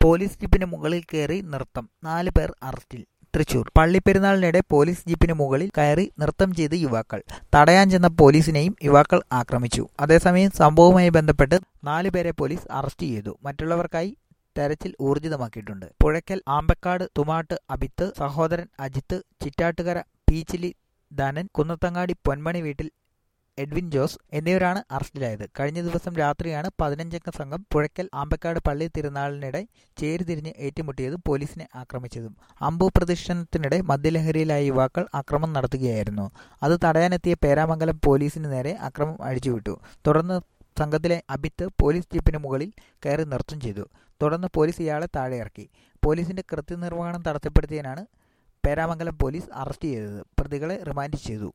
police ജീപ്പിന് മുകളിൽ കയറി നൃത്തം നാല് പേർ അറസ്റ്റിൽ തൃശൂർ പള്ളിപ്പെരുന്നാളിനിടെ പോലീസ് ജീപ്പിന് മുകളിൽ കയറി നൃത്തം ചെയ്ത് യുവാക്കൾ തടയാൻ ചെന്ന പോലീസിനെയും യുവാക്കൾ ആക്രമിച്ചു അതേസമയം സംഭവവുമായി ബന്ധപ്പെട്ട് നാല് പേരെ പോലീസ് അറസ്റ്റ് ചെയ്തു മറ്റുള്ളവർക്കായി തെരച്ചിൽ ഊർജിതമാക്കിയിട്ടുണ്ട് പുഴയ്ക്കൽ ആമ്പക്കാട് തുമാട്ട് അബിത്ത് സഹോദരൻ അജിത്ത് ചിറ്റാട്ടുകര പീച്ചിലി ധനൻ കുന്നത്തങ്ങാടി പൊന്മണി വീട്ടിൽ എഡ്വിൻ ജോസ് എന്നിവരാണ് അറസ്റ്റിലായത് കഴിഞ്ഞ ദിവസം രാത്രിയാണ് പതിനഞ്ചംഗ സംഘം പുഴയ്ക്കൽ ആമ്പക്കാട് പള്ളി തിരുനാളിനിടെ ചേരിതിരിഞ്ഞ് ഏറ്റുമുട്ടിയതും പോലീസിനെ ആക്രമിച്ചതും അമ്പു പ്രദക്ഷിണത്തിനിടെ മദ്യലഹരിയിലായ യുവാക്കൾ ആക്രമണം നടത്തുകയായിരുന്നു അത് തടയാനെത്തിയ പേരാമംഗലം പോലീസിന് നേരെ അക്രമം അഴിച്ചുവിട്ടു തുടർന്ന് സംഘത്തിലെ അബിത്ത് പോലീസ് ജീപ്പിന് മുകളിൽ കയറി നൃത്തം ചെയ്തു തുടർന്ന് പോലീസ് ഇയാളെ താഴെ ഇറക്കി പോലീസിന്റെ കൃത്യനിർവഹണം തടസ്സപ്പെടുത്തിയതിനാണ് പേരാമംഗലം പോലീസ് അറസ്റ്റ് ചെയ്തത് പ്രതികളെ റിമാൻഡ് ചെയ്തു